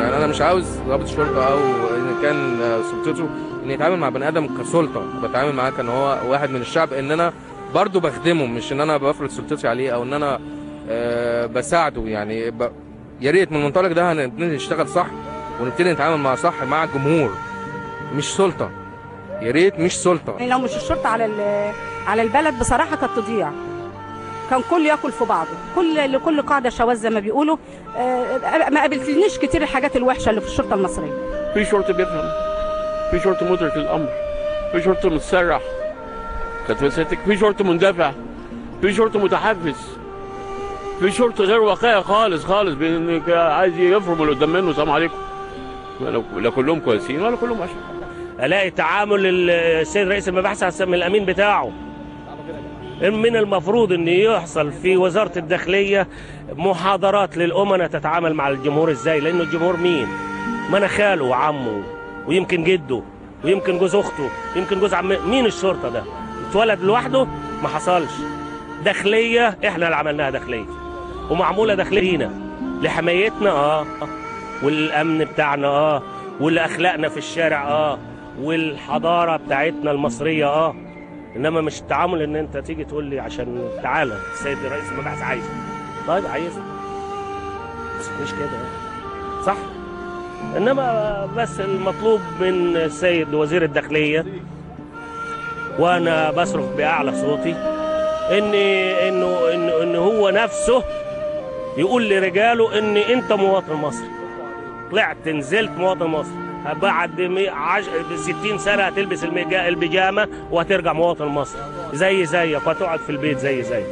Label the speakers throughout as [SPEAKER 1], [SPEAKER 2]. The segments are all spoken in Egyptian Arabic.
[SPEAKER 1] يعني انا مش عاوز ضابط شرطه او ان كان آه، سلطته ان يتعامل مع بني ادم كسلطه بتعامل معاه كان هو واحد من الشعب ان انا برضه بخدمه مش ان انا بفرض سلطتي عليه او ان انا آه، بساعده يعني ب... يا ريت من المنطلق ده هنبتدي نشتغل صح ونبتدي نتعامل مع صح مع الجمهور مش سلطه يا ريت مش سلطه
[SPEAKER 2] يعني لو مش الشرطه على ال- على البلد بصراحه كانت تضيع كان كل ياكل في بعضه كل لكل قاعده شواذ زي ما بيقولوا آه، ما قابلتنيش كتير الحاجات الوحشه اللي في الشرطه المصريه
[SPEAKER 3] في شرطي بيفهم في شرطي مدرك الامر في شرطي متسرح كانت مسيرتك في شرطي مندفع في شرطي متحفز في شرطي غير واقعي خالص خالص بإن عايز يفرم اللي قدام منه سلام عليكم لا- لا كلهم كويسين ولا كلهم وحشين
[SPEAKER 4] الاقي تعامل السيد رئيس المباحث احسن من الامين بتاعه من المفروض ان يحصل في وزاره الداخليه محاضرات للامناء تتعامل مع الجمهور ازاي لانه الجمهور مين ما انا خاله وعمه ويمكن جده ويمكن جوز اخته ويمكن جوز عم مين الشرطه ده اتولد لوحده ما حصلش داخليه احنا اللي عملناها داخليه ومعموله داخلينا لحمايتنا اه والامن بتاعنا اه والاخلاقنا في الشارع اه والحضاره بتاعتنا المصريه اه انما مش التعامل ان انت تيجي تقول لي عشان تعالى السيد رئيس المباحث عايزه طيب عايزه بس مش كده صح انما بس المطلوب من السيد وزير الداخليه وانا بصرخ باعلى صوتي ان انه انه ان هو نفسه يقول لرجاله ان انت مواطن مصري طلعت نزلت مواطن مصري بعد مي- عش... 60 سنه هتلبس المجا... البيجامه وهترجع مواطن مصري زي زيك وهتقعد في البيت زي زيك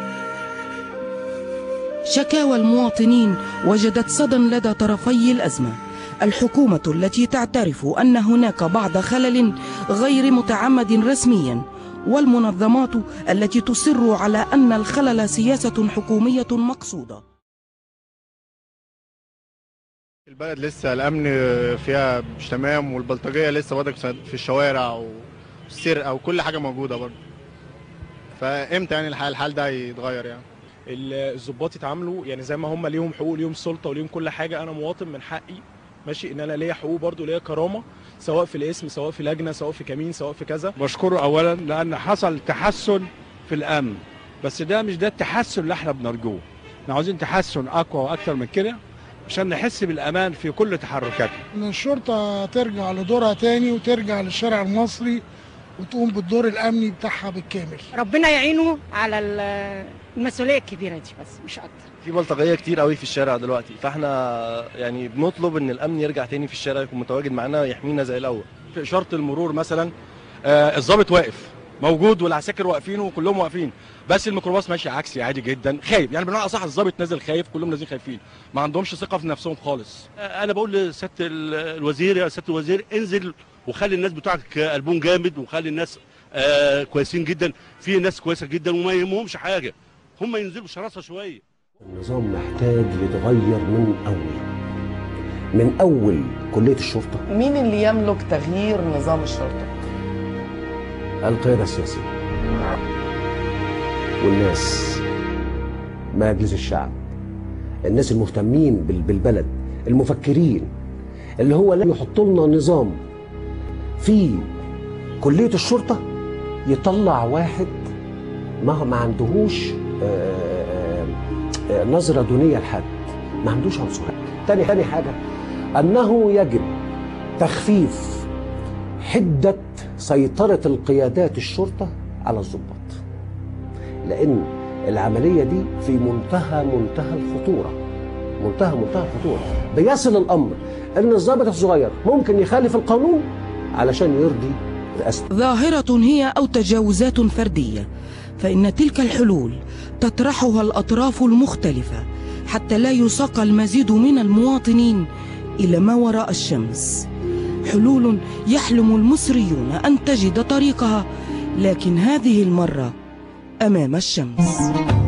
[SPEAKER 5] شكاوى المواطنين وجدت صدى لدى طرفي الأزمة الحكومة التي تعترف أن هناك بعض خلل غير متعمد رسميا والمنظمات التي تصر على أن الخلل سياسة حكومية مقصودة
[SPEAKER 6] البلد لسه الامن فيها مش تمام والبلطجيه لسه برضك في الشوارع والسرقه وكل حاجه موجوده برضه فامتى يعني الحال الحال ده يتغير يعني
[SPEAKER 7] الظباط يتعاملوا يعني زي ما هم ليهم حقوق ليهم سلطه وليهم كل حاجه انا مواطن من حقي ماشي ان انا ليا حقوق برضو ليا كرامه سواء في الاسم سواء في لجنه سواء في كمين سواء في كذا
[SPEAKER 8] بشكره اولا لان حصل تحسن في الامن بس ده مش ده التحسن اللي احنا بنرجوه احنا عاوزين تحسن اقوى واكتر من كده عشان نحس بالامان في كل تحركاتنا
[SPEAKER 9] ان الشرطه ترجع لدورها تاني وترجع للشارع المصري وتقوم بالدور الامني بتاعها بالكامل
[SPEAKER 2] ربنا يعينه على ال- المسؤوليه الكبيره دي بس مش اكتر
[SPEAKER 10] في بلطجيه كتير قوي في الشارع دلوقتي فاحنا يعني بنطلب ان الامن يرجع تاني في الشارع يكون متواجد معانا يحمينا زي الاول
[SPEAKER 8] في اشاره المرور مثلا آه الضابط واقف موجود والعساكر واقفين وكلهم واقفين بس الميكروباص ماشي عكسي عادي جدا خايف يعني بمعنى اصح الضابط نازل خايف كلهم نازلين خايفين ما عندهمش ثقه في نفسهم خالص
[SPEAKER 11] انا بقول لسياده ال- الوزير يا سياده الوزير انزل وخلي الناس بتوعك قلبهم جامد وخلي الناس آه كويسين جدا في ناس كويسه جدا وما يهمهمش حاجه هم ينزلوا شراسه شويه
[SPEAKER 12] النظام محتاج يتغير من أول من أول كلية الشرطة
[SPEAKER 13] مين اللي يملك تغيير نظام الشرطة؟
[SPEAKER 12] القيادة السياسية والناس مجلس الشعب الناس المهتمين بال- بالبلد المفكرين اللي هو لا يحط لنا نظام في كلية الشرطة يطلع واحد ما ما عندهوش آه، آه، آه، نظرة دونية لحد ما عندوش عنصرية تاني تاني حاجة أنه يجب تخفيف حدة سيطرة القيادات الشرطة على الضباط لأن العملية دي في منتهى منتهى الخطورة منتهى منتهى الخطورة بيصل الأمر أن الضابط الصغير ممكن يخالف القانون علشان يرضي رئاسته
[SPEAKER 5] ظاهرة هي أو تجاوزات فردية فإن تلك الحلول تطرحها الأطراف المختلفة حتى لا يساق المزيد من المواطنين إلى ما وراء الشمس حلول يحلم المصريون أن تجد طريقها لكن هذه المرة أمام الشمس